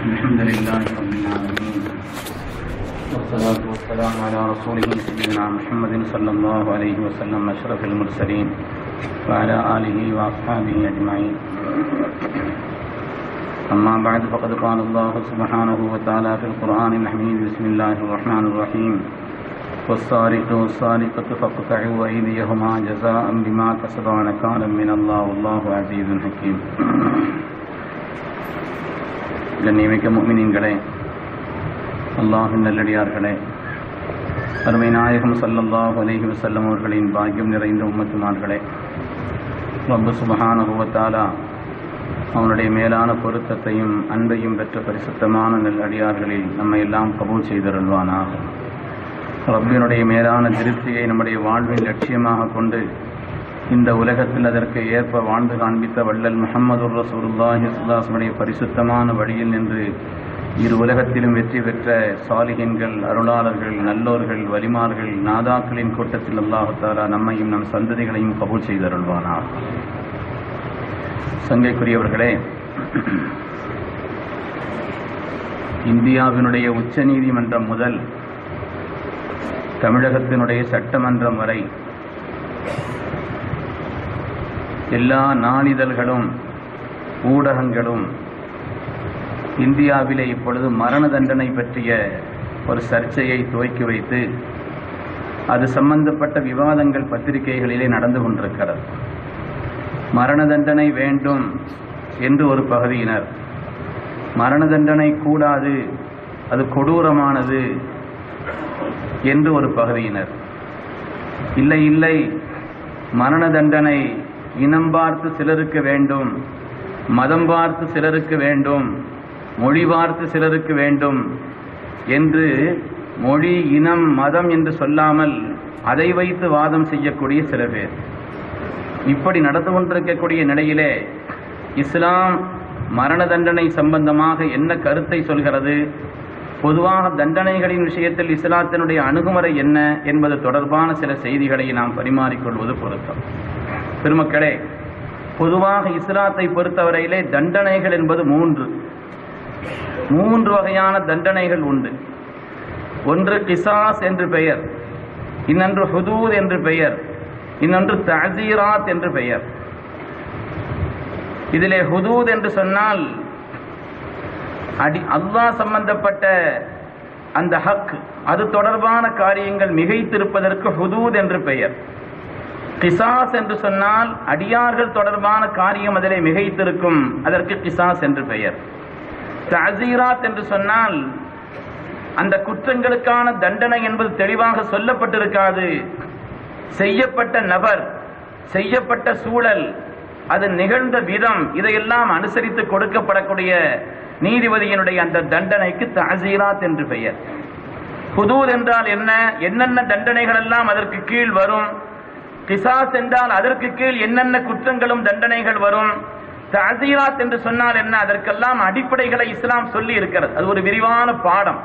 الحمد لله رب العالمين والصلاة والسلام على رسوله سيدنا محمد صلى الله عليه وسلم أشرف المرسلين وعلى آله وأصحابه أجمعين أما بعد فقد قال الله سبحانه وتعالى في القرآن الحميد بسم الله الرحمن الرحيم والسارق والسارقة فاقطعوا أيديهما جزاء بما كسبا نكالا من الله والله عزيز حكيم கண்ணியமிக்க முமினின்களே அல்லாஹின் நல்லடியார்களே அருமை நாயகம் சல்லல்லாஹு அலைஹி வஸல்லம் அவர்களின் பாக்கியம் நிறைந்த உம்மத்துமார்களே ரப்பு சுபஹானஹுவத்தாலா அவனுடைய மேலான பொருத்தத்தையும் அன்பையும் பெற்ற பரிசுத்தமான நல்லடியார்களில் நம்மை எல்லாம் கபூல் செய்தருள்வானாக ரப்பினுடைய மேலான திருப்தியை நம்முடைய வாழ்வின் லட்சியமாக கொண்டு இந்த உலகத்தில் அதற்கு ஏற்ப வாழ்ந்து காண்பித்த வள்ளல் முகமது ரசூலுல்லாஹி சுல்லாஸ்மடைய பரிசுத்தமான வழியில் நின்று இரு உலகத்திலும் வெற்றி பெற்ற சாலிகின்கள் அருளாளர்கள் நல்லோர்கள் வலிமார்கள் நாதாக்களின் கூட்டத்தில் அல்லாஹாலா நம்மையும் நம் சந்ததிகளையும் கபூல் செய்தருள்வானார் சங்கைக்குரியவர்களே இந்தியாவினுடைய உச்ச நீதிமன்றம் முதல் தமிழகத்தினுடைய சட்டமன்றம் வரை எல்லா நாளிதழ்களும் ஊடகங்களும் இந்தியாவிலே இப்பொழுது மரண தண்டனை பற்றிய ஒரு சர்ச்சையை துவக்கி வைத்து அது சம்பந்தப்பட்ட விவாதங்கள் பத்திரிகைகளிலே நடந்து கொண்டிருக்கிறது மரண தண்டனை வேண்டும் என்று ஒரு பகுதியினர் மரண தண்டனை கூடாது அது கொடூரமானது என்று ஒரு பகுதியினர் இல்லை இல்லை மரண தண்டனை இனம் பார்த்து சிலருக்கு வேண்டும் மதம் பார்த்து சிலருக்கு வேண்டும் மொழி பார்த்து சிலருக்கு வேண்டும் என்று மொழி இனம் மதம் என்று சொல்லாமல் அதை வைத்து வாதம் செய்யக்கூடிய சில பேர் இப்படி நடந்து கொண்டிருக்கக்கூடிய நிலையிலே இஸ்லாம் மரண தண்டனை சம்பந்தமாக என்ன கருத்தை சொல்கிறது பொதுவாக தண்டனைகளின் விஷயத்தில் இஸ்லாத்தினுடைய அணுகுமுறை என்ன என்பது தொடர்பான சில செய்திகளை நாம் பரிமாறிக்கொள்வது பொருத்தம் பெருமக்களே பொதுவாக இஸ்லாத்தை பொறுத்தவரையிலே தண்டனைகள் என்பது மூன்று மூன்று வகையான தண்டனைகள் உண்டு ஒன்று கிசாஸ் என்று பெயர் இன்னொன்று ஹுதூத் என்று பெயர் இன்னொன்று தசீராத் என்று பெயர் இதிலே ஹுதூத் என்று சொன்னால் அடி அல்லாஹ் சம்பந்தப்பட்ட அந்த ஹக் அது தொடர்பான காரியங்கள் மிகைத்திருப்பதற்கு ஹுதூத் என்று பெயர் கிசாஸ் என்று சொன்னால் அடியார்கள் தொடர்பான காரியம் அதிலே மிகைத்திருக்கும் அதற்கு கிசாஸ் என்று பெயர் தசீராத் என்று சொன்னால் அந்த குற்றங்களுக்கான தண்டனை என்பது தெளிவாக சொல்லப்பட்டிருக்காது செய்யப்பட்ட நபர் செய்யப்பட்ட சூழல் அது நிகழ்ந்த விதம் இதையெல்லாம் அனுசரித்து கொடுக்கப்படக்கூடிய நீதிபதியினுடைய அந்த தண்டனைக்கு தசீராத் என்று பெயர் புதூர் என்றால் என்ன என்னென்ன தண்டனைகள் எல்லாம் அதற்கு கீழ் வரும் கிசாஸ் என்றால் அதற்கு கீழ் என்னென்ன குற்றங்களும் தண்டனைகள் வரும் தசீராத் என்று சொன்னால் என்ன அதற்கெல்லாம் அடிப்படைகளை இஸ்லாம் சொல்லி இருக்கிறது அது ஒரு விரிவான பாடம்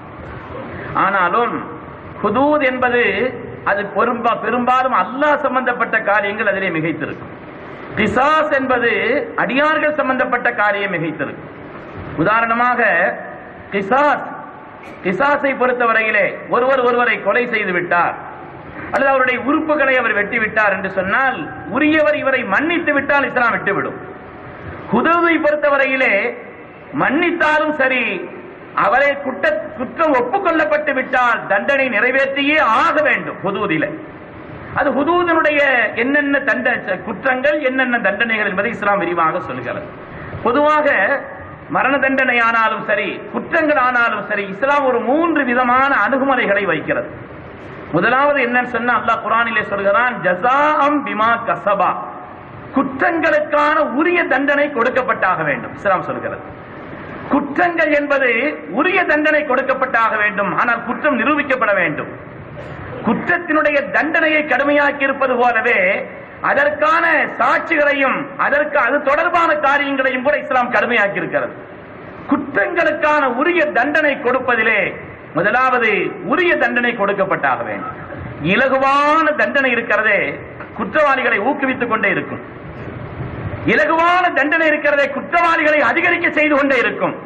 ஆனாலும் ஹுதூத் என்பது அது பெரும்பா பெரும்பாலும் அல்லாஹ் சம்பந்தப்பட்ட காரியங்கள் அதிலே மிகைத்திருக்கும் கிசாஸ் என்பது அடியார்கள் சம்பந்தப்பட்ட காரியம் மிகைத்திருக்கும் உதாரணமாக கிசாஸ் கிசாஸை பொறுத்தவரையிலே ஒருவர் ஒருவரை கொலை செய்து விட்டார் அல்லது அவருடைய உறுப்புகளை அவர் வெட்டி விட்டார் என்று சொன்னால் உரியவர் இவரை மன்னித்து விட்டால் இஸ்லாம் விட்டுவிடும் ஹுதவை பொறுத்தவரையிலே மன்னித்தாலும் சரி அவரை குற்ற குற்றம் ஒப்புக்கொள்ளப்பட்டு விட்டால் தண்டனை நிறைவேற்றியே ஆக வேண்டும் ஹுதூதில அது ஹுதூதனுடைய என்னென்ன தண்ட குற்றங்கள் என்னென்ன தண்டனைகள் என்பதை இஸ்லாம் விரிவாக சொல்கிறது பொதுவாக மரண தண்டனை ஆனாலும் சரி குற்றங்கள் ஆனாலும் சரி இஸ்லாம் ஒரு மூன்று விதமான அணுகுமுறைகளை வைக்கிறது முதலாவது என்னன்னு சொன்னா அல்லாஹ் குரானிலே சொல்கிறான் ஜசாம் பிமா கசபா குற்றங்களுக்கான உரிய தண்டனை கொடுக்கப்பட்டாக வேண்டும் இஸ்லாம் சொல்கிறது குற்றங்கள் என்பது உரிய தண்டனை கொடுக்கப்பட்டாக வேண்டும் ஆனால் குற்றம் நிரூபிக்கப்பட வேண்டும் குற்றத்தினுடைய தண்டனையை கடுமையாக்கி இருப்பது போலவே அதற்கான சாட்சிகளையும் அதற்கு அது தொடர்பான காரியங்களையும் கூட இஸ்லாம் கடுமையாக்கி இருக்கிறது குற்றங்களுக்கான உரிய தண்டனை கொடுப்பதிலே முதலாவது உரிய தண்டனை கொடுக்கப்பட்டாக வேண்டும் இலகுவான தண்டனை இருக்கிறதே குற்றவாளிகளை ஊக்குவித்துக் கொண்டே இருக்கும் இலகுவான தண்டனை இருக்கிறதை குற்றவாளிகளை அதிகரிக்க செய்து கொண்டே இருக்கும்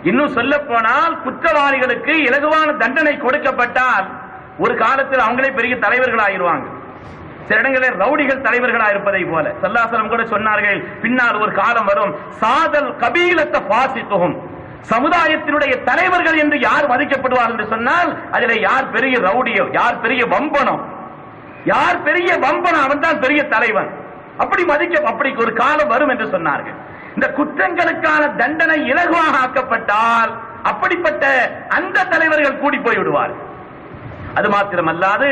இன்னும் சொல்ல போனால் குற்றவாளிகளுக்கு இலகுவான தண்டனை கொடுக்கப்பட்டால் ஒரு காலத்தில் அவங்களே பெரிய தலைவர்கள் ஆயிருவாங்க சில இடங்களில் ரவுடிகள் தலைவர்களா இருப்பதை போல சல்லாசலம் கூட சொன்னார்கள் பின்னால் ஒரு காலம் வரும் சாதல் கபீலத்த பாசித்துகும் சமுதாயத்தினுடைய தலைவர்கள் என்று யார் மதிக்கப்படுவார் என்று சொன்னால் அதில் யார் பெரிய ரவுடியோ யார் பெரிய வம்பனோ யார் பெரிய வம்பனோ அவன் தான் பெரிய தலைவன் அப்படி மதிக்க அப்படி ஒரு காலம் வரும் என்று சொன்னார்கள் இந்த குற்றங்களுக்கான தண்டனை இலகுவாக ஆக்கப்பட்டால் அப்படிப்பட்ட அந்த தலைவர்கள் கூடி போய் விடுவார்கள் அது மாத்திரமல்லாது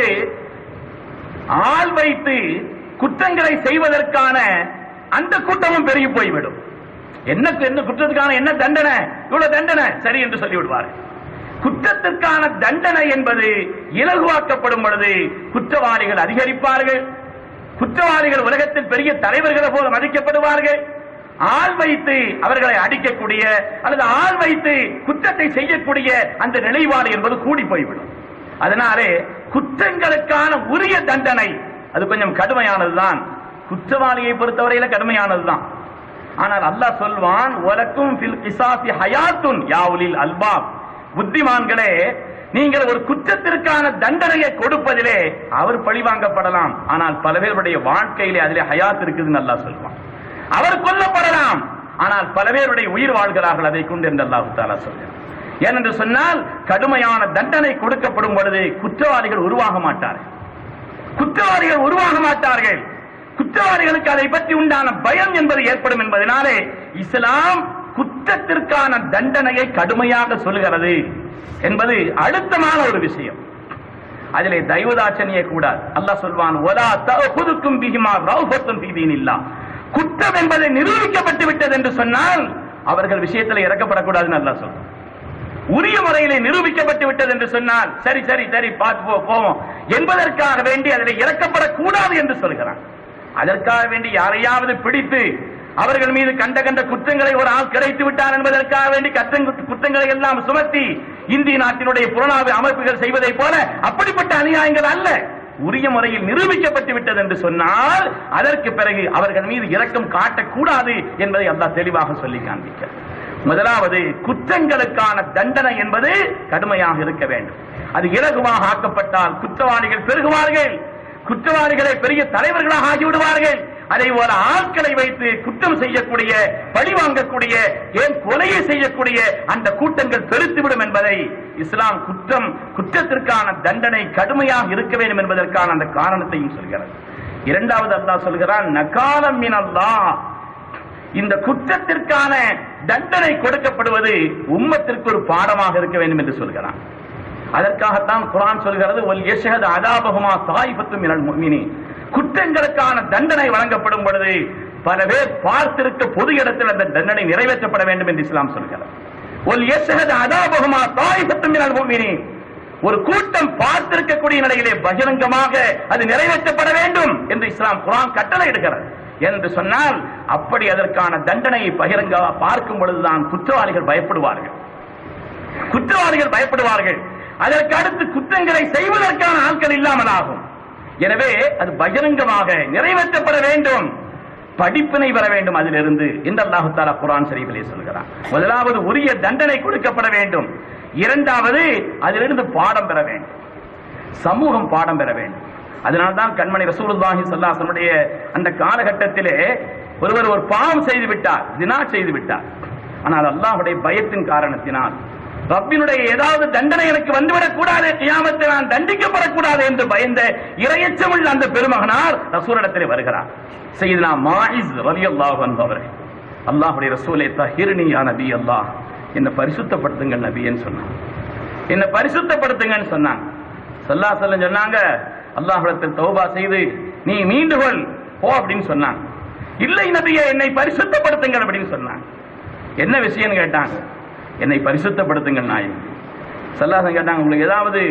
ஆள் வைத்து குற்றங்களை செய்வதற்கான அந்த கூட்டமும் பெருகி போய்விடும் என்ன என்ன குற்றத்துக்கான என்ன தண்டனை இவ்வளவு தண்டனை சரி என்று சொல்லி விடுவார்கள் குற்றத்திற்கான தண்டனை என்பது இலகுவாக்கப்படும் பொழுது குற்றவாளிகள் அதிகரிப்பார்கள் குற்றவாளிகள் உலகத்தில் பெரிய தலைவர்களை போல மதிக்கப்படுவார்கள் ஆள் வைத்து அவர்களை அடிக்கக்கூடிய அல்லது ஆள் வைத்து குற்றத்தை செய்யக்கூடிய அந்த நிலைப்பாடு என்பது கூடி போய்விடும் அதனாலே குற்றங்களுக்கான உரிய தண்டனை அது கொஞ்சம் கடுமையானதுதான் குற்றவாளியை பொறுத்தவரையில கடுமையானதுதான் ஆனால் அல்லாஹ் சொல்வான் உலக்கும் ஃபில் கிசாசி ஹயாத்துன் யாவுலில் அல்பாப் புத்திமான்களே நீங்கள் ஒரு குற்றத்திற்கான தண்டனையை கொடுப்பதிலே அவர் பழிவாங்கப்படலாம் ஆனால் பல பேருடைய வாழ்க்கையிலே அதிலே ஹயாத் இருக்குதுன்னு அல்லாஹ் சொல்வான் அவர் கொல்லப்படலாம் ஆனால் பல பேருடைய உயிர் வாழ்கிறார்கள் அதை கொண்டு என்று அல்லாஹு தாலா சொல்கிறார் ஏனென்று சொன்னால் கடுமையான தண்டனை கொடுக்கப்படும் பொழுது குற்றவாளிகள் உருவாக மாட்டார்கள் குற்றவாளிகள் உருவாக மாட்டார்கள் குற்றவாளிகளுக்கு அதை பற்றி உண்டான பயம் என்பது ஏற்படும் என்பதனாலே இஸ்லாம் குற்றத்திற்கான தண்டனையை கடுமையாக சொல்கிறது என்பது அழுத்தமான ஒரு விஷயம் அதிலே தெய்வதாச்சனியே கூடாது அல்லாஹ் சொல்வான் ஒலா தகுதுக்கும் பிகிமா ரவுபத்தும் பீதீனில்லா குற்றம் என்பது நிரூபிக்கப்பட்டு விட்டது என்று சொன்னால் அவர்கள் விஷயத்தில் இறக்கப்படக்கூடாதுன்னு அல்லாஹ் சொல்றான் உரிய முறையிலே நிரூபிக்கப்பட்டு விட்டது என்று சொன்னால் சரி சரி சரி பார்த்து போ போவோம் என்பதற்காக வேண்டி அதில் இறக்கப்படக்கூடாது என்று சொல்கிறான் அதற்காக வேண்டி யாரையாவது பிடித்து அவர்கள் மீது கண்ட கண்ட குற்றங்களை ஒரு ஆள் கிடைத்து விட்டார் என்பதற்காக வேண்டி கற்றங்க- குற்றங்களை எல்லாம் சுமத்தி இந்திய நாட்டினுடைய புலனாய்வு அமைப்புகள் செய்வதை போல அப்படிப்பட்ட அநியாயங்கள் அல்ல உரிய முறையில் நிரூபிக்கப்பட்டு விட்டது என்று சொன்னால் அதற்கு பிறகு அவர்கள் மீது இரக்கம் காட்டக்கூடாது என்பதை அல்லாஹ் தெளிவாக சொல்லி காண்பிக்கிறார் முதலாவது குற்றங்களுக்கான தண்டனை என்பது கடுமையாக இருக்க வேண்டும் அது இலகுவாக ஆக்கப்பட்டால் குற்றவாளிகள் பெருகுவார்கள் குற்றவாளிகளை பெரிய தலைவர்களாக ஆகிவிடுவார்கள் அதை ஒரு ஆட்களை வைத்து குற்றம் செய்யக்கூடிய பழி வாங்கக்கூடிய ஏன் கொலையை செய்யக்கூடிய அந்த கூட்டங்கள் பெருத்துவிடும் என்பதை இஸ்லாம் குற்றம் குற்றத்திற்கான தண்டனை கடுமையாக இருக்க வேண்டும் என்பதற்கான அந்த காரணத்தையும் சொல்கிறது இரண்டாவது அல்லாஹ் சொல்கிறான் நகாலம் மின் அல்லாஹ் இந்த குற்றத்திற்கான தண்டனை கொடுக்கப்படுவது உம்மத்திற்கு ஒரு பாடமாக இருக்க வேண்டும் என்று சொல்கிறான் அதற்காகத்தான் குரான் சொல்கிறது ஒல் யஷஹது அதாபகுமா சாயிபத்து மினல் முஃமினீன் குற்றங்களுக்கான தண்டனை வழங்கப்படும் பொழுது பல பேர் பார்த்திருக்க பொது இடத்தில் அந்த தண்டனை நிறைவேற்றப்பட வேண்டும் என்று இஸ்லாம் சொல்கிறது ஒல் யஷஹது அதாபகுமா சாயிபத்து மினல் முஃமினீன் ஒரு கூட்டம் பார்த்திருக்கக்கூடிய நிலையிலே பகிரங்கமாக அது நிறைவேற்றப்பட வேண்டும் என்று இஸ்லாம் குரான் கட்டளை எடுக்கிறது என்று சொன்னால் அப்படி அதற்கான தண்டனையை பகிரங்க பார்க்கும் பொழுதுதான் குற்றவாளிகள் பயப்படுவார்கள் குற்றவாளிகள் பயப்படுவார்கள் அதற்கு அடுத்து குற்றங்களை செய்வதற்கான ஆட்கள் இல்லாமல் ஆகும் எனவே அது பகிரங்கமாக நிறைவேற்றப்பட வேண்டும் படிப்பினை வர வேண்டும் அதிலிருந்து என்று அல்லாஹு தாலா குரான் ஷரீஃபிலே சொல்கிறான் முதலாவது உரிய தண்டனை கொடுக்கப்பட வேண்டும் இரண்டாவது அதிலிருந்து பாடம் பெற வேண்டும் சமூகம் பாடம் பெற வேண்டும் அதனால்தான் கண்மணி ரசூலுல்லாஹி ஸல்லல்லாஹு அந்த காலகட்டத்திலே ஒருவர் ஒரு பாவம் செய்து விட்டார் தினா செய்து விட்டார் ஆனால் அல்லாஹ்வுடைய பயத்தின் காரணத்தினால் ரப்பினுடைய ஏதாவது தண்டனை எனக்கு வந்துவிடக் கூடாது கியாமத்தில் நான் தண்டிக்கப்படக்கூடாது என்று பயந்த இரையச்சமுள்ள அந்த பெருமகனார் ரசூலிடத்திலே வருகிறார் செய்தனா மாயிஸ் ரலியல்லாஹு அன்ஹு அவர்கள் அல்லாஹ்வுடைய ரசூலை தஹிர்னி யா நபி அல்லாஹ் என்னை பரிசுத்தப்படுத்துங்கள் நபின்னு சொன்னான் என்னை பரிசுத்தப்படுத்துங்கன்னு சொன்னாங்க சல்லா சொல்லம் சொன்னாங்க அல்லாஹ்விடத்தில் தௌபா செய்து நீ மீண்டு கொள் போ அப்படின்னு சொன்னாங்க இல்லை நபியே என்னை பரிசுத்தப்படுத்துங்கள் அப்படின்னு சொன்னாங்க என்ன விஷயம்னு கேட்டாங்க என்னை பரிசுத்தப்படுத்துங்கள் நாயகம் சல்லாசன் கேட்டாங்க உங்களுக்கு ஏதாவது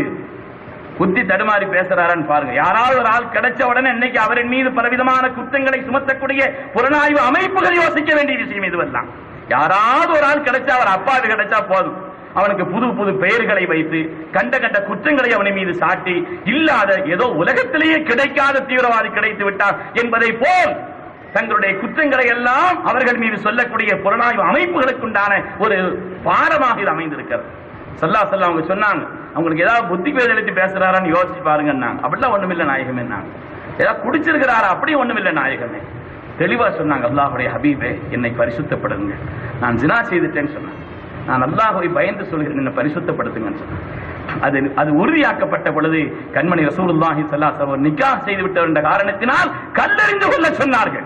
குத்தி தடுமாறி பேசுறாரான்னு பாருங்க யாராவது ஒரு ஆள் கிடைச்ச உடனே இன்னைக்கு அவரின் மீது பலவிதமான குற்றங்களை சுமத்தக்கூடிய புலனாய்வு அமைப்புகள் யோசிக்க வேண்டிய விஷயம் இதுவெல்லாம் யாராவது ஒரு ஆள் கிடைச்சா அவர் அப்பாவி கிடைச்சா போதும் அவனுக்கு புது புது பெயர்களை வைத்து கண்ட கண்ட குற்றங்களை அவனை மீது சாட்டி இல்லாத ஏதோ உலகத்திலேயே கிடைக்காத தீவிரவாதி கிடைத்து விட்டார் என்பதை போல் தங்களுடைய குற்றங்களை எல்லாம் அவர்கள் மீது சொல்லக்கூடிய புலனாய்வு அமைப்புகளுக்குண்டான ஒரு பாடமாக இது அமைந்திருக்கிறது சல்லா சல்லா அவங்க சொன்னாங்க அவங்களுக்கு ஏதாவது புத்தி பேதலித்து பேசுறாரான்னு யோசிச்சு பாருங்கன்னாங்க அப்படிலாம் ஒண்ணுமில்லை நாயகமே நாங்க ஏதாவது குடிச்சிருக்கிறாரா அப்படி ஒண்ணுமில்லை நாயகமே தெளிவா சொன்னாங்க அல்லாஹுடைய ஹபீபே என்னை பரிசுத்தப்படுங்க நான் ஜினா செய்துட்டேன்னு சொன்னேன் நான் அல்லாஹுவை பயந்து சொல்கிறேன் என்னை பரிசுத்தப்படுத்துங்கன்னு சொன்னேன் அது அது உறுதியாக்கப்பட்ட பொழுது கண்மணி ரசூலுல்லாஹி ஸல்லல்லாஹு அலைஹி வஸல்லம் நிக்காஹ் செய்து விட்டவர் என்ற காரணத்தினால் கல்லறிந்து கொள்ள சொன்னார்கள்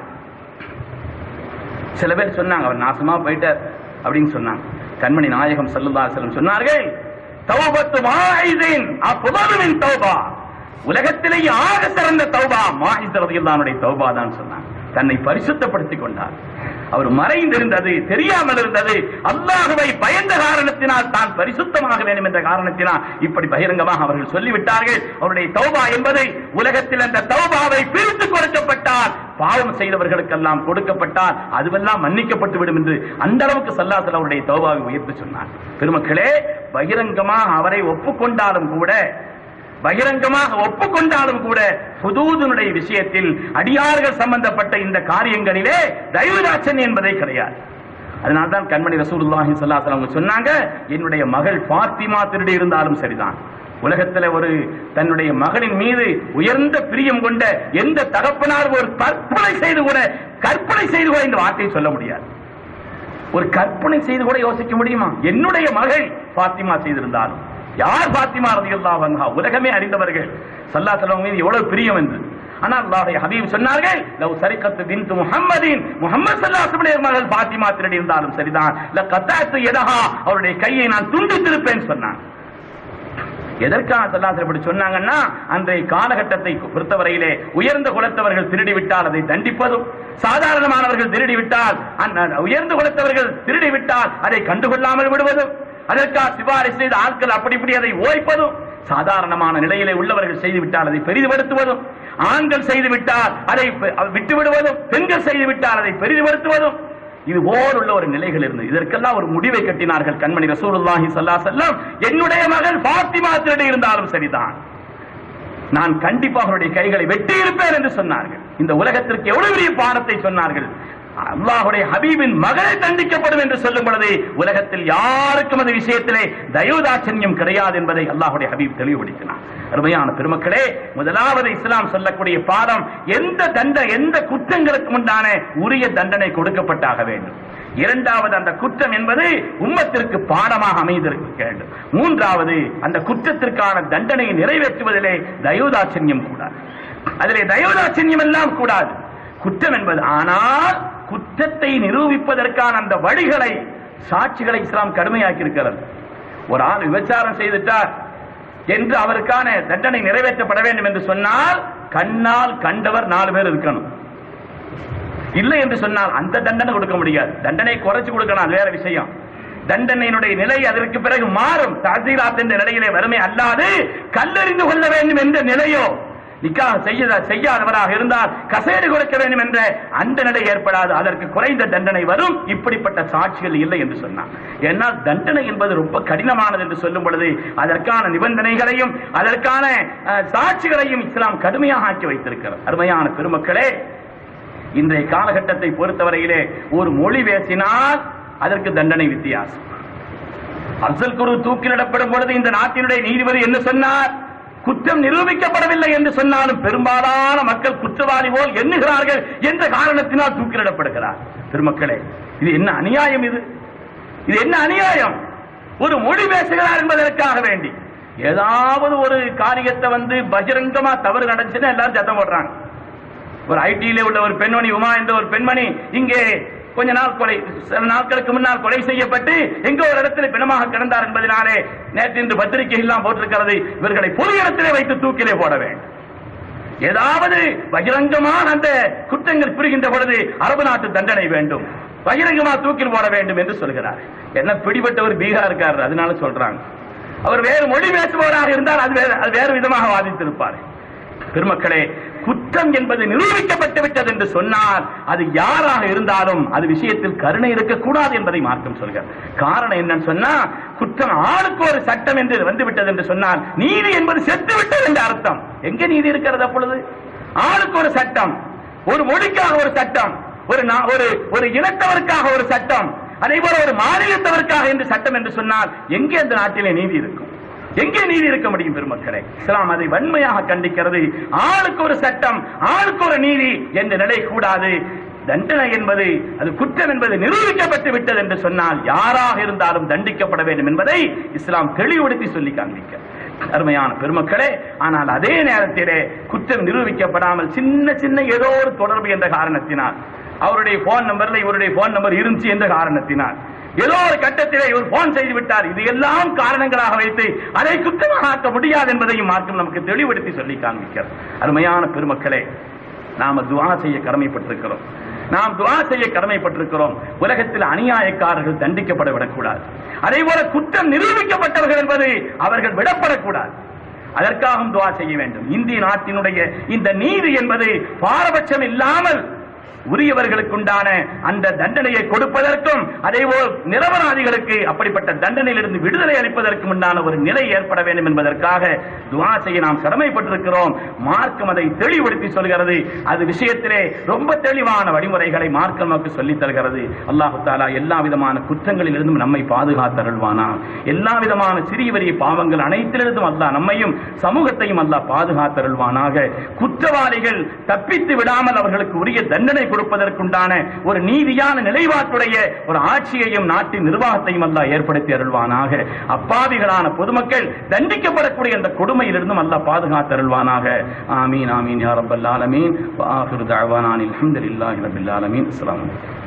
சில பேர் சொன்னாங்க அவர் நாசமா போயிட்டார் அப்படின்னு சொன்னாங்க கண்மணி நாயகம் ஸல்லல்லாஹு அலைஹி வஸல்லம் சொன்னார்கள் தௌபத்து மாயிதின் அப்புதலுமின் தௌபா உலகத்திலேயே ஆக சிறந்த தௌபா மாஹித் ரலியல்லாஹுடைய தௌபா தான் சொன்னாங்க தன்னை பரிசுத்தப்படுத்திக் கொண்டார் அவர் மறைந்திருந்தது தெரியாமல் இருந்தது அல்லாஹுவை பயந்த காரணத்தினால் தான் பரிசுத்தமாக வேண்டும் என்ற காரணத்தினால் இப்படி பகிரங்கமாக அவர்கள் சொல்லிவிட்டார்கள் அவருடைய தௌபா என்பதை உலகத்தில் அந்த தௌபாவை பிரித்து கொடுக்கப்பட்டால் பாவம் செய்தவர்களுக்கெல்லாம் கொடுக்கப்பட்டால் அதுவெல்லாம் மன்னிக்கப்பட்டு விடும் என்று அந்த அளவுக்கு சல்லாசல் அவருடைய தௌபாவை உயர்த்து சொன்னார் பெருமக்களே பகிரங்கமாக அவரை ஒப்புக்கொண்டாலும் கூட பகிரங்கமாக ஒப்புக்கொண்டாலும் கூட ஹுதூதுனுடைய விஷயத்தில் அடியார்கள் சம்பந்தப்பட்ட இந்த காரியங்களிலே தயவுதாட்சன் என்பதே கிடையாது அதனால்தான் கண்மணி ரசூலுல்லாஹி ஸல்லல்லாஹு அலைஹி வஸல்லம் சொன்னாங்க என்னுடைய மகள் ஃபாத்திமா திருடி இருந்தாலும் சரிதான் உலகத்துல ஒரு தன்னுடைய மகளின் மீது உயர்ந்த பிரியம் கொண்ட எந்த தகப்பனார் ஒரு கற்பனை செய்து கூட கற்பனை செய்து கூட இந்த வார்த்தையை சொல்ல முடியாது ஒரு கற்பனை செய்து கூட யோசிக்க முடியுமா என்னுடைய மகள் ஃபாத்திமா செய்திருந்தாலும் யார் பாத்திமா ரலியல்லாஹு அன்ஹா உலகமே அறிந்தவர்கள் ஸல்லல்லாஹு அலைஹி வஸல்லம் மீது எவ்வளவு பிரியம் என்று ஆனால் அல்லாஹ்வுடைய ஹபீப் சொன்னார்கள் லவ் சரிகத்து பின்து முஹம்மதின் முஹம்மது ஸல்லல்லாஹு அலைஹி வஸல்லம் மகள் பாத்திமா திருடி இருந்தாலும் சரிதான் லகத்தாத்து யதஹா அவருடைய கையை நான் துண்டித்திருப்பேன் சொன்னான் எதற்காக சல்லாசர் இப்படி சொன்னாங்கன்னா அன்றைய காலகட்டத்தை பொறுத்தவரையிலே உயர்ந்த குலத்தவர்கள் திருடி விட்டால் அதை தண்டிப்பதும் சாதாரணமானவர்கள் திருடி விட்டால் அந்த உயர்ந்த குலத்தவர்கள் திருடி விட்டால் அதை கண்டுகொள்ளாமல் விடுவதும் அதற்காக சிபாரிசு செய்த ஆட்கள் அப்படி இப்படி அதை ஓய்ப்பதும் சாதாரணமான நிலையிலே உள்ளவர்கள் செய்து விட்டால் அதை பெரிதுபடுத்துவதும் ஆண்கள் செய்து விட்டால் அதை பெ- விட்டு விடுவதும் பெண்கள் செய்து விட்டால் அதை பெரிதுபடுத்துவதும் இது போல் உள்ள ஒரு நிலைகள் இருந்தது இதற்கெல்லாம் ஒரு முடிவை கட்டினார்கள் கண்மணி ரசூலுல்லாஹி ஸல்லல்லாஹு அலைஹி வஸல்லம் என்னுடைய மகள் ஃபாத்திமா திருடி இருந்தாலும் சரிதான் நான் கண்டிப்பாக அவருடைய கைகளை வெட்டி இருப்பேன் என்று சொன்னார்கள் இந்த உலகத்திற்கு எவ்வளவு பெரிய பாடத்தை சொன்னார்கள் அல்லாஹுடைய ஹபீபின் மகளை தண்டிக்கப்படும் என்று சொல்லும் பொழுது உலகத்தில் யாருக்கும் அந்த விஷயத்திலே தயவுதாட்சண்யம் கிடையாது என்பதை அல்லாஹுடைய ஹபீப் தெளிவுபடுத்தினார் அருமையான பெருமக்களே முதலாவது இஸ்லாம் சொல்லக்கூடிய பாடம் எந்த தண்ட எந்த குற்றங்களுக்கு உண்டான உரிய தண்டனை கொடுக்கப்பட்டாக வேண்டும் இரண்டாவது அந்த குற்றம் என்பது உம்மத்திற்கு பாடமாக அமைந்திருக்க வேண்டும் மூன்றாவது அந்த குற்றத்திற்கான தண்டனையை நிறைவேற்றுவதிலே தயோதாட்சண்யம் கூடாது அதிலே தயோதாட்சண்யம் எல்லாம் கூடாது குற்றம் என்பது ஆனால் குற்றத்தை நிரூபிப்பதற்கான அந்த வழிகளை சாட்சிகளை இஸ்லாம் கடுமையாக்கி இருக்கிறது ஒரு ஆள் விபச்சாரம் செய்துட்டார் என்று அவருக்கான தண்டனை நிறைவேற்றப்பட வேண்டும் என்று சொன்னால் கண்ணால் கண்டவர் நாலு பேர் இருக்கணும் இல்லை என்று சொன்னால் அந்த தண்டனை கொடுக்க முடியாது தண்டனை குறைச்சு கொடுக்கணும் அது வேற விஷயம் தண்டனையினுடைய நிலை அதற்கு பிறகு மாறும் தாசீராத் என்ற நிலையிலே வறுமை அல்லாது கல்லறிந்து கொள்ள வேண்டும் என்ற நிலையோ நிக்காக செய்ய செய்யாதவராக இருந்தால் கசேடு கொடுக்க வேண்டும் என்ற அந்த நிலை ஏற்படாது அதற்கு குறைந்த தண்டனை வரும் இப்படிப்பட்ட சாட்சிகள் இல்லை என்று சொன்னார் ஏன்னால் தண்டனை என்பது ரொம்ப கடினமானது என்று சொல்லும் பொழுது அதற்கான நிபந்தனைகளையும் அதற்கான அஹ், சாட்சிகளையும் இஸ்லாம் கடுமையாக ஆக்கி வைத்திருக்கிறது அருமையான பெருமக்களே இன்றைய காலகட்டத்தை பொறுத்தவரையிலே ஒரு மொழி பேசினால் அதற்கு தண்டனை வித்தியாசம் அப்சல் குரு தூக்கிலிடப்படும் பொழுது இந்த நாட்டினுடைய நீதிபதி என்ன சொன்னார் குற்றம் நிரூபிக்கப்படவில்லை என்று சொன்னாலும் பெரும்பாலான மக்கள் குற்றவாளி போல் எண்ணுகிறார்கள் என்ற காரணத்தினால் தூக்கிலிடப்படுகிறார் பெருமக்களே இது என்ன அநியாயம் இது இது என்ன அநியாயம் ஒரு மொழி பேசுகிறார் என்பதற்காக வேண்டி ஏதாவது ஒரு காரியத்தை வந்து பகிரங்கமா தவறு நடந்துச்சுன்னா எல்லாரும் சத்தம் போடுறாங்க ஒரு ஐடியில உள்ள ஒரு பெண்மணி உமா என்ற ஒரு பெண்மணி இங்கே கொஞ்ச நாள் கொலை சில நாட்களுக்கு முன்னால் கொலை செய்யப்பட்டு எங்க ஒரு இடத்துல பிணமாக கிடந்தார் என்பதனாலே நேற்று இன்று பத்திரிகை எல்லாம் போட்டிருக்கிறது இவர்களை பொது இடத்திலே வைத்து தூக்கிலே போட வேண்டும் ஏதாவது பகிரங்கமான அந்த குற்றங்கள் புரிகின்ற பொழுது அரபு நாட்டு தண்டனை வேண்டும் பகிரங்கமா தூக்கில் போட வேண்டும் என்று சொல்கிறார் என்ன பிடிபட்டவர் பீகார்காரர் அதனால சொல்றாங்க அவர் வேறு மொழி பேசுபவராக இருந்தால் அது வேறு அது வேறு விதமாக வாதித்திருப்பார் பெருமக்களே குற்றம் என்பது நிரூபிக்கப்பட்டு விட்டது என்று சொன்னால் அது யாராக இருந்தாலும் அது விஷயத்தில் கருணை இருக்கக்கூடாது என்பதை மார்க்கம் சொல்கிறார் காரணம் என்னன்னு சொன்னா குற்றம் ஆளுக்கு ஒரு சட்டம் என்று வந்து விட்டது என்று சொன்னால் நீதி என்பது செத்து விட்டது என்று அர்த்தம் எங்க நீதி இருக்கிறது அப்பொழுது ஆளுக்கு ஒரு சட்டம் ஒரு மொழிக்காக ஒரு சட்டம் ஒரு நா- ஒரு ஒரு இனத்தவருக்காக ஒரு சட்டம் அதே போல ஒரு மாநிலத்தவருக்காக என்று சட்டம் என்று சொன்னால் எங்கே அந்த நாட்டிலே நீதி இருக்கும் எங்கே நீதி இருக்க முடியும் பெருமக்களே இஸ்லாம் அதை வன்மையாக கண்டிக்கிறது ஆளுக்கு ஒரு சட்டம் ஆளுக்கு ஒரு நீதி என்ற நிலை கூடாது தண்டனை என்பது அது குற்றம் என்பது நிரூபிக்கப்பட்டு விட்டது என்று சொன்னால் யாராக இருந்தாலும் தண்டிக்கப்பட வேண்டும் என்பதை இஸ்லாம் தெளிவுபடுத்தி சொல்லி காண்பிக்க அருமையான பெருமக்களே ஆனால் அதே நேரத்திலே குற்றம் நிரூபிக்கப்படாமல் சின்ன சின்ன ஏதோ ஒரு தொடர்பு என்ற காரணத்தினால் அவருடைய போன் நம்பர்ல இவருடைய போன் நம்பர் இருந்துச்சு என்ற காரணத்தினால் ஏதோ ஒரு கட்டத்திலே இவர் போன் செய்து விட்டார் இது எல்லாம் காரணங்களாக வைத்து அதை குற்றமாக ஆக்க முடியாது என்பதையும் மார்க்கம் நமக்கு தெளிவுபடுத்தி சொல்லி காண்பிக்கிறது அருமையான பெருமக்களே நாம துஆ செய்ய கடமைப்பட்டிருக்கிறோம் நாம் துஆ செய்ய கடமைப்பட்டிருக்கிறோம் உலகத்தில் அநியாயக்காரர்கள் தண்டிக்கப்பட விடக்கூடாது அதே போல குற்றம் நிரூபிக்கப்பட்டவர்கள் என்பது அவர்கள் விடப்படக்கூடாது அதற்காகவும் துஆ செய்ய வேண்டும் இந்திய நாட்டினுடைய இந்த நீதி என்பது பாரபட்சம் இல்லாமல் உரியவர்களுக்குண்டான அந்த தண்டனையை கொடுப்பதற்கும் அதேபோல் நிரபராதிகளுக்கு அப்படிப்பட்ட தண்டனையிலிருந்து விடுதலை அளிப்பதற்கும் உண்டான ஒரு நிலை ஏற்பட வேண்டும் என்பதற்காக துஆ செய்ய நாம் கடமைப்பட்டிருக்கிறோம் மார்க்கம் அதை தெளிவுபடுத்தி சொல்கிறது அது விஷயத்திலே ரொம்ப தெளிவான வழிமுறைகளை மார்க்கம் நமக்கு சொல்லித் தருகிறது அல்லாஹு தாலா எல்லா விதமான குற்றங்களிலிருந்தும் நம்மை பாதுகாத்தருள்வானா எல்லா விதமான சிறிய பெரிய பாவங்கள் அனைத்திலிருந்தும் அல்லாஹ் நம்மையும் சமூகத்தையும் அல்லாஹ் பாதுகாத்தருள்வானாக குற்றவாளிகள் தப்பித்து விடாமல் அவர்களுக்கு உரிய தண்டனை கொடுப்பதற்குண்டான ஒரு நீதியான நிலைப்பாட்டுடைய ஒரு ஆட்சியையும் நாட்டின் நிர்வாகத்தையும் அல்லாஹ் ஏற்படுத்தி அருள்வானாக அப்பாவிகளான பொதுமக்கள் தண்டிக்கப்படக்கூடிய அந்த கொடுமையிலிருந்தும் அல்லாஹ் பாதுகாத்தருள்வானாக ஆமீன் ஆமீன் யா ரப்பல் ஆலமீன் வ ஆகிரு தஅவானா அனில் ஹம்துலில்லாஹி ரப்பில் ஆலமீன் அஸ்ஸலாமு அலைக்கும்